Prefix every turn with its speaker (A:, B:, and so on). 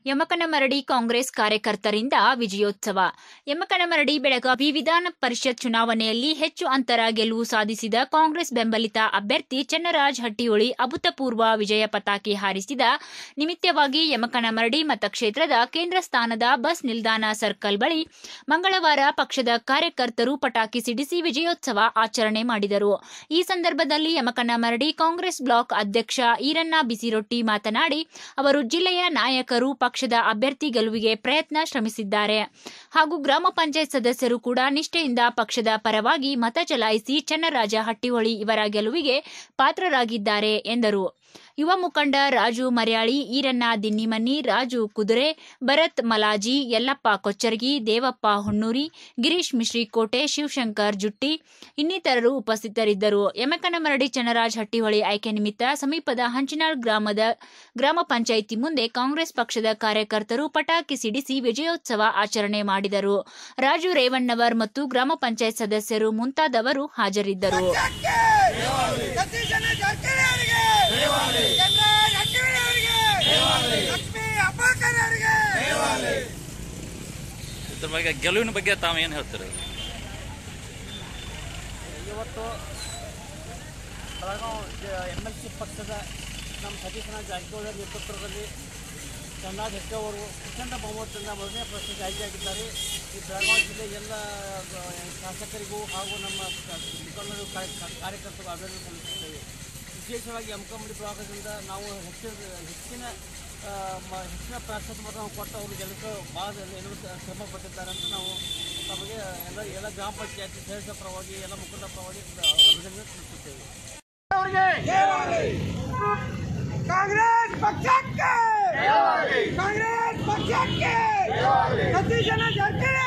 A: ಯಮಕನಮರಡಿ ಕಾಂಗ್ರೆಸ್ ಕಾರ್ಯಕರ್ತರಿಂದ ವಿಜಯೋತ್ಸವ ಯಮಕನಮರಡಿ ಬೆಳಗಾವಿ ವಿಧಾನ ಪರಿಷತ್ ಚುನಾವಣೆಯಲ್ಲಿ ಹೆಚ್ಚು ಅಂತರ ಗೆಲುವು ಸಾಧಿಸಿದ ಕಾಂಗ್ರೆಸ್ ಬೆಂಬಲಿತ ಅಭ್ಯರ್ಥಿ ಚನ್ನರಾಜ್ ಹಟ್ಟಿಹೊಳಿ ಅಭೂತಪೂರ್ವ ವಿಜಯ ಪತಾಕೆ ಹಾರಿಸಿದ ನಿಮಿತ್ತವಾಗಿ ಯಮಕನಮರಡಿ ಮತಕ್ಷೇತ್ರದ ಕೇಂದ್ರ ಸ್ಥಾನದ ಬಸ್ ನಿಲ್ದಾಣ ಸರ್ಕಲ್ ಬಳಿ ಮಂಗಳವಾರ ಪಕ್ಷದ ಕಾರ್ಯಕರ್ತರು ಪಟಾಕಿ ಸಿಡಿಸಿ ವಿಜಯೋತ್ಸವ ಆಚರಣೆ ಮಾಡಿದರು ಈ ಸಂದರ್ಭದಲ್ಲಿ ಯಮಕನಮರಡಿ ಕಾಂಗ್ರೆಸ್ ಬ್ಲಾಕ್ ಅಧ್ಯಕ್ಷ ಈರಣ್ಣ ಬಿಸಿರೊಟ್ಟಿ ಮಾತನಾಡಿ ಅವರು ಜಿಲ್ಲೆಯ ನಾಯಕರು ಪಕ್ಷದ ಅಭ್ಯರ್ಥಿ ಗೆಲುವಿಗೆ ಪ್ರಯತ್ನ ಶ್ರಮಿಸಿದ್ದಾರೆ ಹಾಗೂ ಗ್ರಾಮ ಪಂಚಾಯತ್ ಸದಸ್ಯರು ಕೂಡ ನಿಷ್ಠೆಯಿಂದ ಪಕ್ಷದ ಪರವಾಗಿ ಮತ ಚಲಾಯಿಸಿ ಚನ್ನರಾಜ ಹಟ್ಟಿಹೊಳಿ ಇವರ ಗೆಲುವಿಗೆ ಪಾತ್ರರಾಗಿದ್ದಾರೆ ಎಂದರು ಯುವ ಮುಖಂಡ ರಾಜು ಮರ್ಯಾಳಿ ಈರಣ್ಣ ದಿನ್ನಿಮನಿ ರಾಜು ಕುದುರೆ ಭರತ್ ಮಲಾಜಿ ಯಲ್ಲಪ್ಪ ಕೊಚ್ಚರ್ಗಿ ದೇವಪ್ಪ ಹೊನ್ನೂರಿ ಗಿರೀಶ್ ಮಿಶ್ರಿಕೋಟೆ ಶಿವಶಂಕರ್ ಜುಟ್ಟಿ ಇನ್ನಿತರರು ಉಪಸ್ಥಿತರಿದ್ದರು ಯಮಕನಮರಡಿ ಚನ್ನರಾಜ್ ಹಟ್ಟಿಹೊಳಿ ಆಯ್ಕೆ ನಿಮಿತ್ತ ಸಮೀಪದ ಹಂಚಿನಾಳ್ ಗ್ರಾಮದ ಗ್ರಾಮ ಪಂಚಾಯಿತಿ ಮುಂದೆ ಕಾಂಗ್ರೆಸ್ ಪಕ್ಷದ ಕಾರ್ಯಕರ್ತರು ಪಟಾಕಿ ಸಿಡಿಸಿ ವಿಜಯೋತ್ಸವ ಆಚರಣೆ ಮಾಡಿದರು ರಾಜು ರೇವಣ್ಣವರ್ ಮತ್ತು ಗ್ರಾಮ ಪಂಚಾಯತ್ ಸದಸ್ಯರು ಮುಂತಾದವರು ಹಾಜರಿದ್ದರು
B: ಸತೀಶ್ ಜಾರಕಿಹೊಳಿ ಅವರಿಗೆ ಚಂದ್ರರಾಜ್ ಹಟ್ಟಿಹೊಳಿ ಅವರಿಗೆ ಲಕ್ಷ್ಮೀ ಅಬ್ಬಾಕರ್ ಅವರಿಗೆ
C: ಇದ್ರ ಬಗ್ಗೆ ಗೆಲುವಿನ ಬಗ್ಗೆ ತಾವು ಏನು ಹೇಳ್ತೀರಿ
D: ಇವತ್ತು ಬೆಳಗಾವಿ ಎಮ್ ಎಲ್ ಸಿ ಪಕ್ಷದ ನಮ್ಮ ಸತೀಶನ ಜಾರಕಿಹೊಳಿ ನೇತೃತ್ವದಲ್ಲಿ ಚಂದ್ರಾಜ್ ಹೆಟ್ಟೆ ಅವರು ಪ್ರಚಂಡ ಬಹುಮತದಿಂದ ಮೊದಲನೇ ಪ್ರಶ್ನೆಗೆ ಆಯ್ಕೆಯಾಗಿದ್ದಾರೆ ಈ ಬೆಳಗಾವಿ ಜಿಲ್ಲೆ ಎಲ್ಲ ಆ, ಶಾಸಕರಿಗೂ ಹಾಗೂ ನಮ್ಮ ಕ- ಮುಖಂಡರು ಕಾರ್ಯ- ಕಾರ್ಯಕರ್ತರಿಗೂ ಅಭಿನಂದನೆ ಸಲ್ಲಿಸುತ್ತೇವೆ ವಿಶೇಷವಾಗಿ ಅಂಕಮಡಿ ಭಾಗದಿಂದ ನಾವು ಹೆಚ್ಚಿನ ಹೆಚ್ಚಿನ ಆ, ಮ- ಹೆಚ್ಚಿನ ಪ್ರಾಶಸ್ತ್ಯ ನಾವು ಕೊಟ್ಟು ಅವರು ಗೆಲ್ಲಕ್ಕೆ ಭಾಳ ಎಲ್ಲರೂ ಶ್ರಮ ಪಟ್ಟಿದ್ದಾರೆ ಅಂತ ನಾವು ತಮಗೆ ಎಲ್ಲ ಎಲ್ಲ ಗ್ರಾಮ ಪಂಚಾಯತಿ ಸದಸ್ಯರ ಪರವಾಗಿ ಎಲ್ಲ ಮುಖಂಡರ ಪರವಾಗಿ ಅಭಿನಂದನೆ ಸಲ್ಲಿಸುತ್ತೇವೆ
B: ಕಾಂಗ್ರೆಸ್ ಪಕ್ಷಕ್ಕೆ ಕಾಂಗ್ರೆಸ್ ಪಕ್ಷಕ್ಕೆ ಸತೀಶ್ ಜಾರಕಿಹೊಳಿ